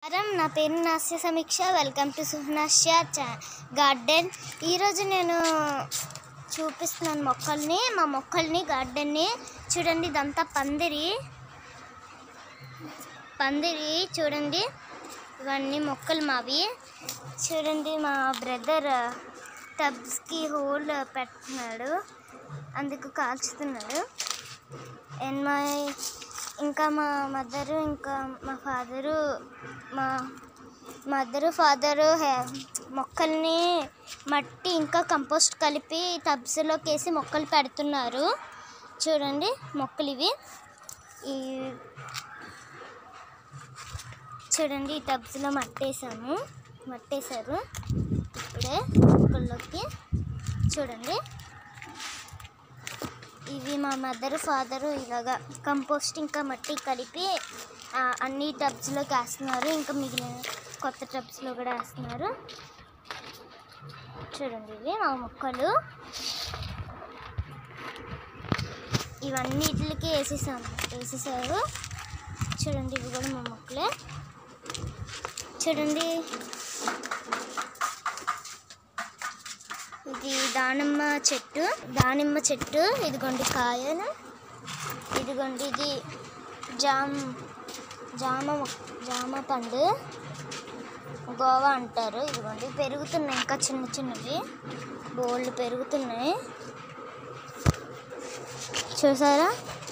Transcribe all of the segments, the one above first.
నమస్కారం నా పేరు నాస్య సమీక్ష వెల్కమ్ టు సుహనాస్య చా గార్డెన్ ఈరోజు నేను చూపిస్తున్నాను మొక్కల్ని మా మొక్కల్ని గార్డెన్ని చూడండి ఇదంతా పందిరి పందిరి చూడండి ఇవన్నీ మొక్కలు మావి చూడండి మా బ్రదర్ టబ్స్కి హోల్ పెడుతున్నాడు అందుకు కాల్చుతున్నాడు అండ్ మా ఇంకా మా మదరు ఇంకా మా ఫాదరు మా మదరు ఫాదరు మొక్కల్ని మట్టి ఇంకా కంపోస్ట్ కలిపి టబ్స్లోకి వేసి మొక్కలు పెడుతున్నారు చూడండి మొక్కలు ఇవి ఈ చూడండి ఈ టబ్స్లో మట్టేసాము మట్టేశారు ఇప్పుడే మొక్కల్లోకి చూడండి ఇవి మా మదర్ ఫాదరు ఇలాగా కంపోస్ట్ ఇంకా మట్టి కలిపి ఆ, అన్ని టబ్స్లోకి వేస్తున్నారు ఇంకా మిగిలిన కొత్త టబ్స్లో కూడా వేస్తున్నారు చూడండి ఇవి మా మొక్కలు ఇవన్నిటికి వేసేసాము వేసేసారు చూడండి ఇవి కూడా మా మొక్కలే చూడండి ఇది దానిమ్మ చెట్టు దానిమ్మ చెట్టు ఇదిగోండి కాయలు ఇదిగోండి ఇది జామ్ జామ మొ- జామ పండు గోవా అంటారు ఇదిగోండి పెరుగుతున్నాయి ఇంకా చిన్న చిన్నవి బోళ్ళు పెరుగుతున్నాయి చూసారా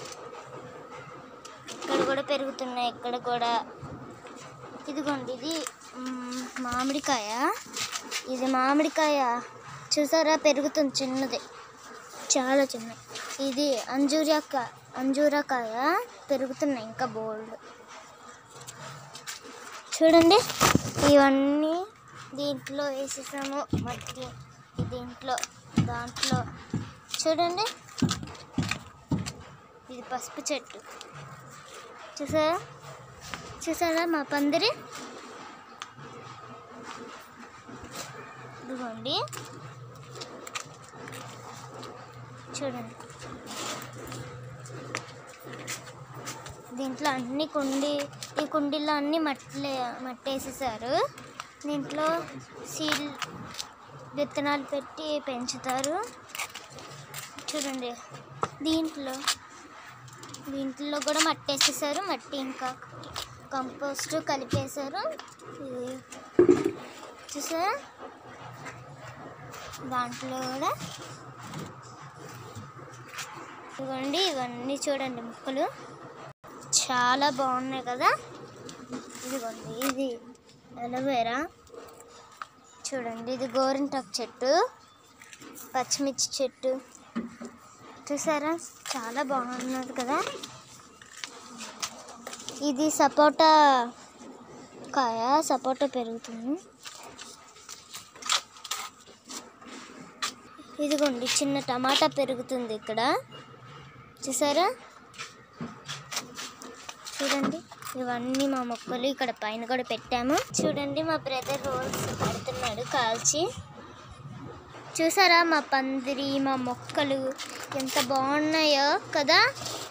ఇక్కడ కూడా పెరుగుతున్నాయి ఇక్కడ కూడా ఇదిగోండి ఇది మ్, మామిడికాయ ఇది మామిడికాయ చూసారా పెరుగుతుంది చిన్నది చాలా చిన్న ఇది అంజూరక అంజూరకాయ పెరుగుతున్నాయి ఇంకా బోల్డ్ చూడండి ఇవన్నీ దీంట్లో వేసేసాము మట్టి దీంట్లో దాంట్లో చూడండి ఇది పసుపు చెట్టు చూసారా చూసారా మా పందిరి ఇదిగోండి చూడండి దీంట్లో అన్ని కుండి ఈ కుండీలో అన్ని మట్టిలే మట్టేసేసారు దీంట్లో సీడ్ విత్తనాలు పెట్టి పెంచుతారు చూడండి దీంట్లో దీంట్లో కూడా మట్టి వేసేసారు మట్టి ఇంకా కంపోస్ట్ కలిపేశారు ఇది చూసారా దాంట్లో కూడా ఇవ్వండి ఇవన్నీ చూడండి ముక్కలు చాలా బాగున్నాయి కదా ఇదిగోండి ఇది అలోవేరా చూడండి ఇది గోరింటాకు చెట్టు పచ్చిమిర్చి చెట్టు చూసారా చాలా బాగున్నది కదా ఇది సపోటా కాయ సపోటా పెరుగుతుంది ఇదిగోండి చిన్న టమాటా పెరుగుతుంది ఇక్కడ చూసారా చూడండి ఇవన్నీ మా మొక్కలు ఇక్కడ పైన కూడా పెట్టాము చూడండి మా బ్రదర్ రోల్స్ పెడుతున్నాడు కాల్చి చూసారా మా పందిరి మా మొక్కలు ఎంత బాగున్నాయో కదా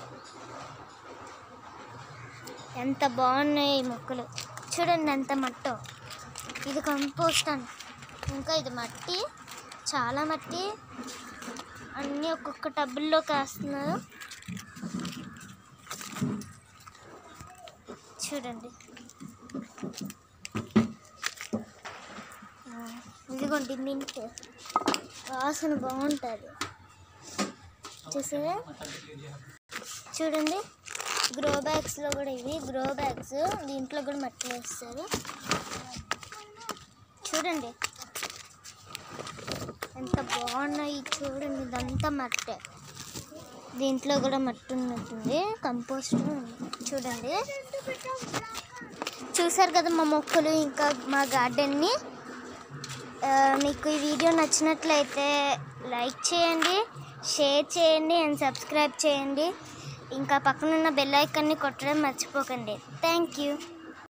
ఎంత బాగున్నాయి ఈ మొక్కలు చూడండి ఎంత మట్టో ఇది కంపోస్ట్ అంట ఇంకా ఇది మట్టి చాలా మట్టి అన్నీ ఒక్కొక్క టబ్బుల్లోకి వేస్తున్నారు చూడండి ఆ, ఇదిగోండి మింట్ వాసన బాగుంటుంది చూసారా చూడండి గ్రో బ్యాగ్స్లో కూడా ఇవి గ్రో బ్యాగ్స్ దీంట్లో కూడా మట్టి వేస్తారు చూడండి ఎంత బాగున్నాయి చూడండి ఇదంతా మట్టే దీంట్లో కూడా మట్టి ఉన్నట్టుంది కంపోస్ట్ చూడండి చూసారు కదా మా మొక్కలు ఇంకా మా గార్డెన్ని ఆ, మీకు ఈ వీడియో నచ్చినట్లయితే లైక్ చేయండి షేర్ చేయండి అండ్ సబ్స్క్రైబ్ చేయండి ఇంకా పక్కనున్న బెల్ ఐకాన్ని కొట్టడం మర్చిపోకండి థ్యాంక్ యూ